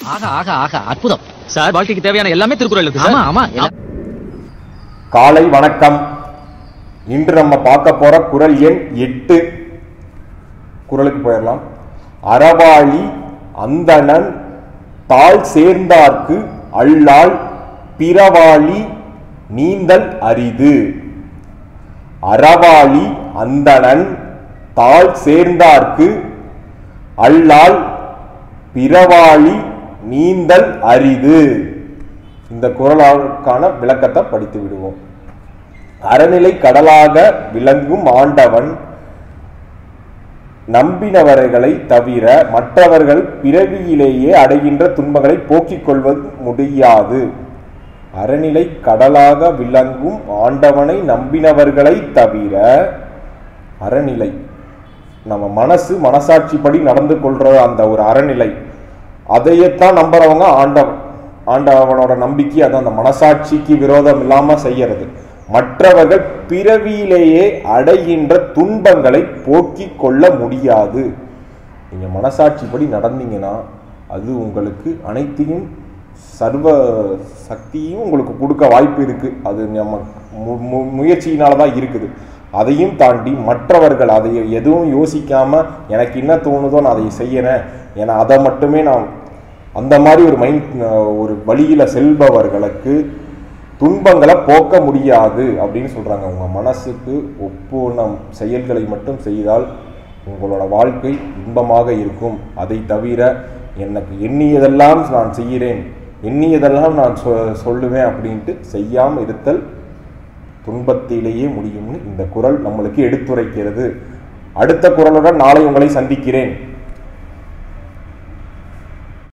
ஆக ஆக ஆக அற்புதம் சார் வாழ்க்கைக்கு தேவையான எல்லாமே திருக்குறள் இருக்கு ஆமா சார் ஆமா எல்லாம் காலை வணக்கம் இன்று நம்ம பார்க்க போற குறள் எண் எட்டு குறளுக்கு போயிடலாம் அறவாளி அந்தணன் தாழ் சேர்ந்தார்க்கு அல்லால் பிறவாளி நீந்தல் அரிது அறவாளி அந்தணன் தாழ் சேர்ந்தார்க்கு அல்லால் பிறவாளி நீந்தல் அரிது இந்த குறளுக்கான விளக்கத்தை படித்து விடுவோம் அறநிலை கடலாக விளங்கும் ஆண்டவன் நம்பினவர்களை தவிர மற்றவர்கள் பிறவியிலேயே அடைகின்ற துன்பங்களை போக்கிக் கொள்வது முடியாது அறநிலை கடலாக விளங்கும் ஆண்டவனை நம்பினவர்களை தவிர அறநிலை நம்ம மனசு மனசாட்சிப்படி நடந்து கொள்ற அந்த ஒரு அறநிலை அதையத்தான் நம்புறவங்க ஆண்டவன் ஆண்டவனோட நம்பிக்கை அதான் அந்த மனசாட்சிக்கு விரோதம் இல்லாம செய்யறது மற்றவர்கள் பிறவியிலேயே அடைகின்ற துன்பங்களை போக்கிக் கொள்ள முடியாது நீங்க மனசாட்சிப்படி நடந்தீங்கன்னா அது உங்களுக்கு அனைத்தையும் சர்வ சக்தியும் உங்களுக்கு கொடுக்க வாய்ப்பு இருக்கு அது நம்ம மு- மு- முயற்சியினால தான் இருக்குது அதையும் தாண்டி மற்றவர்கள் அதை எதுவும் யோசிக்காம எனக்கு என்ன தோணுதோ நான் அதை செய்யறேன் ஏன்னா அதை மட்டுமே நான் அந்த மாதிரி ஒரு மைண்ட் ஒரு வழியில செல்பவர்களுக்கு துன்பங்களை போக்க முடியாது அப்படின்னு சொல்றாங்க உங்க மனசுக்கு ஒப்புன செயல்களை மட்டும் செய்தால் உங்களோட வாழ்க்கை இன்பமாக இருக்கும் அதை தவிர எனக்கு எண்ணியதெல்லாம் நான் செய்கிறேன் எண்ணியதெல்லாம் நான் சொ- சொல்லுவேன் அப்படின்ட்டு செய்யாம இருத்தல் துன்பத்திலேயே முடியும்னு இந்த குறள் நம்மளுக்கு எடுத்துரைக்கிறது அடுத்த குறளுடன் நாளை உங்களை சந்திக்கிறேன்